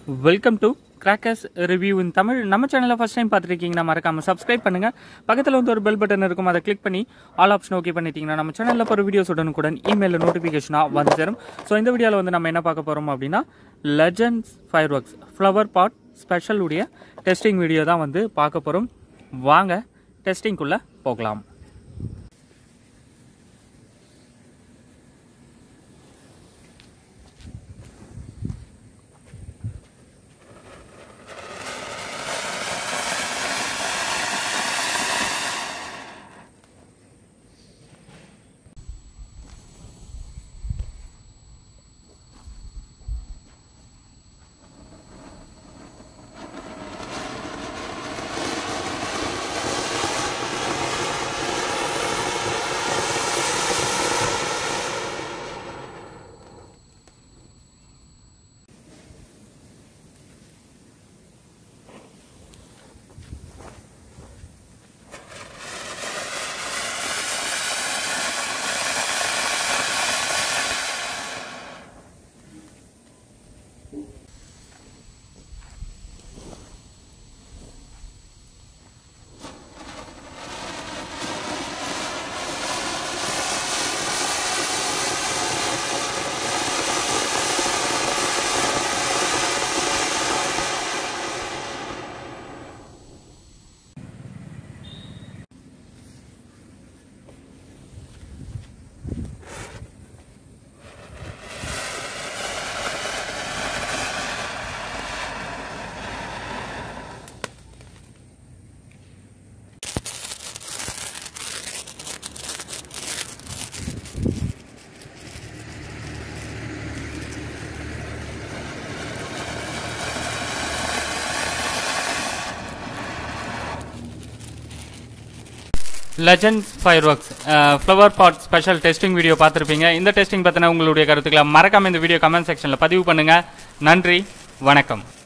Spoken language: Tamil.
welcome to crackers review in Tamil நம்ம சேனலை ஃபர்ஸ்ட் டைம் பார்த்துருக்கீங்கன்னா மறக்காம சப்ஸ்கிரைப் பண்ணுங்க பக்கத்தில் வந்து ஒரு பெல் பட்டன் இருக்கும் அதை கிளிக் பண்ணி ஆல் ஆப்ஷன் ஓகே பண்ணிட்டீங்கன்னா நம்ம சேனலில் போகிற வீடியோஸ் உடனுக்குடன் இமெயிலில் நோட்டிஃபிகேஷனாக வந்து சேரும் ஸோ இந்த வீடியோவில் வந்து நம்ம என்ன பார்க்க போகிறோம் அப்படின்னா legends fireworks flower pot special உடைய டெஸ்டிங் வீடியோ தான் வந்து பார்க்க போகிறோம் வாங்க டெஸ்டிங்குள்ளே போகலாம் legends fireworks flower pot special testing video பார்த்துருப்பீங்க இந்த டெஸ்டிங் பற்றின உங்களுடைய கருத்துக்களை மறக்காம இந்த வீடியோ கமெண்ட் செக்ஷனில் பதிவு பண்ணுங்க நன்றி வணக்கம்